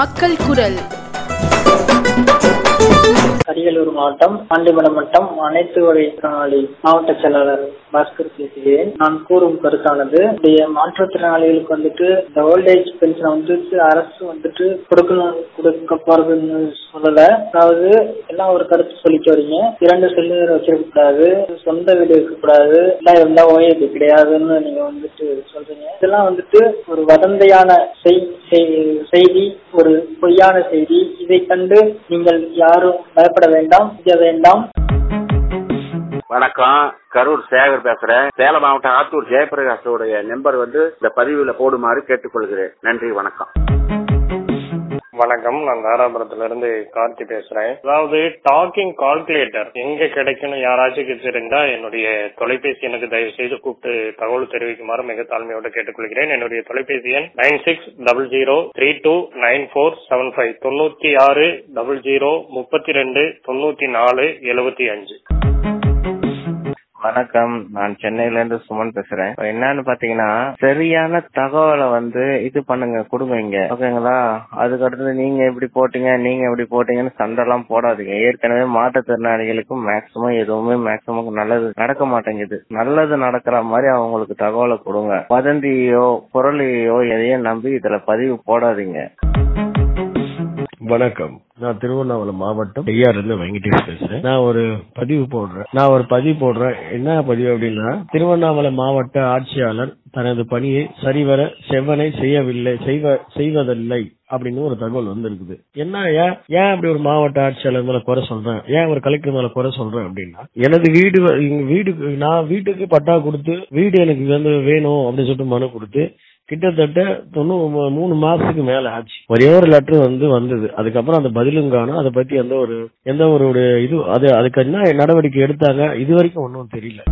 மக்கள் குரல் அரியலூர் மாவட்டம் ஆண்டிமடம் வட்டம் அனைத்து வகை திறனாளி மாவட்ட செயலாளர் பாஸ்கர் பேசுகிறேன் நான் கூறும் கருத்தானது இந்த மாற்றுத்திறனாளிகளுக்கு வந்துட்டு இந்த ஓல்டேஜ் பென்ஷனை வந்துட்டு அரசு வந்துட்டு கொடுக்கணும் கொடுக்க போறதுன்னு சொல்லல அதாவது எல்லாம் ஒரு கருத்து சொல்லிக்க வரீங்க இரண்டு செல்லுநர் வச்சிருக்க கூடாது சொந்த வீடு இருக்க கூடாது எல்லாம் இருந்தா ஓஏபி கிடையாதுன்னு நீங்க வந்துட்டு சொல்றீங்க இதெல்லாம் வந்துட்டு ஒரு வதந்தையான செய்- செய்- செய்தி ஒரு பொய்யான செய்தி இதை கண்டு நீங்கள் யாரும் பயப்பட வேண்டாம் செய்ய வேண்டாம் வணக்கம் கரூர் சேகர் பேசுறேன் சேலம் மாவட்டம் ஆத்தூர் ஜெயபிரகாஷோடைய நம்பர் வந்து இந்த பதிவுல போடுமாறு கேட்டுக்கொள்கிறேன் நன்றி வணக்கம் வணக்கம் நான் தாராபுரத்துல இருந்து கார்த்தி பேசுறேன் அதாவது டாக்கிங் கால்குலேட்டர் எங்க கிடைக்கும்னு யாராச்சும் தெரிந்தா என்னுடைய தொலைபேசி எனக்கு தயவு செய்து கூப்பிட்டு தகவல் தெரிவிக்குமாறு மிக தாழ்மையோடு கேட்டுக்கொள்கிறேன் என்னுடைய தொலைபேசி எண் nine six double zero three two nine four seven five தொண்ணூத்தி ஆறு டபுள் ஜீரோ முப்பத்தி ரெண்டு தொண்ணூத்தி நாலு எழுபத்தி அஞ்சு வணக்கம் நான் சென்னையில இருந்து சுமன் பேசுறேன் இப்ப என்னன்னு பாத்தீங்கன்னா சரியான தகவலை வந்து இது பண்ணுங்க கொடுங்க இங்க ஓகேங்களா அதுக்கு அடுத்தது நீங்க எப்படி போட்டீங்க நீங்க எப்படி போட்டீங்கன்னு சண்டை எல்லாம் போடாதீங்க ஏற்கனவே மாற்றுத்திறனாளிகளுக்கும் மேக்சிமம் எதுவுமே மேக்சிமம் நல்லது நடக்க மாட்டேங்குது நல்லது நடக்கிற மாதிரி அவங்களுக்கு தகவலை கொடுங்க வதந்தியோ பொருளையோ எதையும் நம்பி இதுல பதிவு போடாதீங்க வணக்கம் நான் திருவண்ணாமலை மாவட்டம் ஐயார் இருந்து வெங்கடேஷ் பேசுறேன் நான் ஒரு பதிவு போடுறேன் நான் ஒரு பதிவு போடுறேன் என்ன பதிவு அப்படின்னா திருவண்ணாமலை மாவட்ட ஆட்சியாளர் தனது பணியை சரிவர செவ்வனை செய்யவில்லை செய்வ செய்வதில்லை அப்படின்னு ஒரு தகவல் வந்திருக்குது என்ன ஏன் ஏன் அப்படி ஒரு மாவட்ட ஆட்சியாளர் மேல குறை சொல்றேன் ஏன் ஒரு கலெக்டர் மேல குறை சொல்றேன் அப்படின்னா எனது வீடு வ- எங்க வீட்டுக்கு நான் வீட்டுக்கு பட்டா கொடுத்து வீடு எனக்கு வந்து வேணும் அப்படின்னு சொல்லிட்டு மனு கொடுத்து கிட்டத்தட்ட தொண்ணூறு மூணு மாசத்துக்கு மேல ஆச்சு ஒரே ஒரு லெட்டர் வந்து வந்தது அதுக்கப்புறம் அந்த பதிலும் காணும் அதை பத்தி எந்த ஒரு எந்த ஒரு ஒரு இது அது அதுக்கு என்ன நடவடிக்கை எடுத்தாங்க இது வரைக்கும் ஒன்றும் தெரியல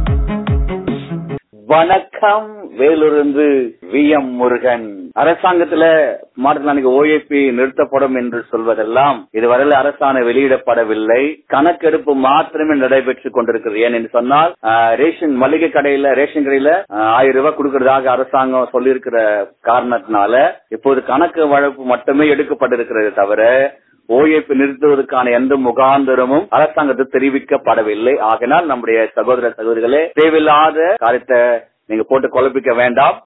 வணக்கம் வேலூரிலிருந்து வி எம் முருகன் அரசாங்கத்துல மாற்றுத்திறனாளிக்கு ஓஏபி நிறுத்தப்படும் என்று சொல்வதெல்லாம் இதுவரையில் அரசாணை வெளியிடப்படவில்லை கணக்கெடுப்பு மாத்திரமே நடைபெற்றுக் கொண்டிருக்கிறது ஏன் என்று சொன்னால் ஆஹ், ரேஷன் மளிகை கடையில ரேஷன் கடையில ஆஹ், ஆயிரம் ரூபாய் கொடுக்கறதாக அரசாங்கம் சொல்லியிருக்கிற காரணத்தினால இப்போது கணக்கு வழக்கு மட்டுமே எடுக்கப்பட்டிருக்கிறது தவிர ஓஏபி நிறுத்துவதற்கான எந்த முகாந்திரமும் அரசாங்கத்துக்கு தெரிவிக்கப்படவில்லை ஆகினால் நம்முடைய சகோதர சகோதரிகளே தேவையில்லாத காரியத்தை நீங்க போட்டு குழப்பிக்க வேண்டாம்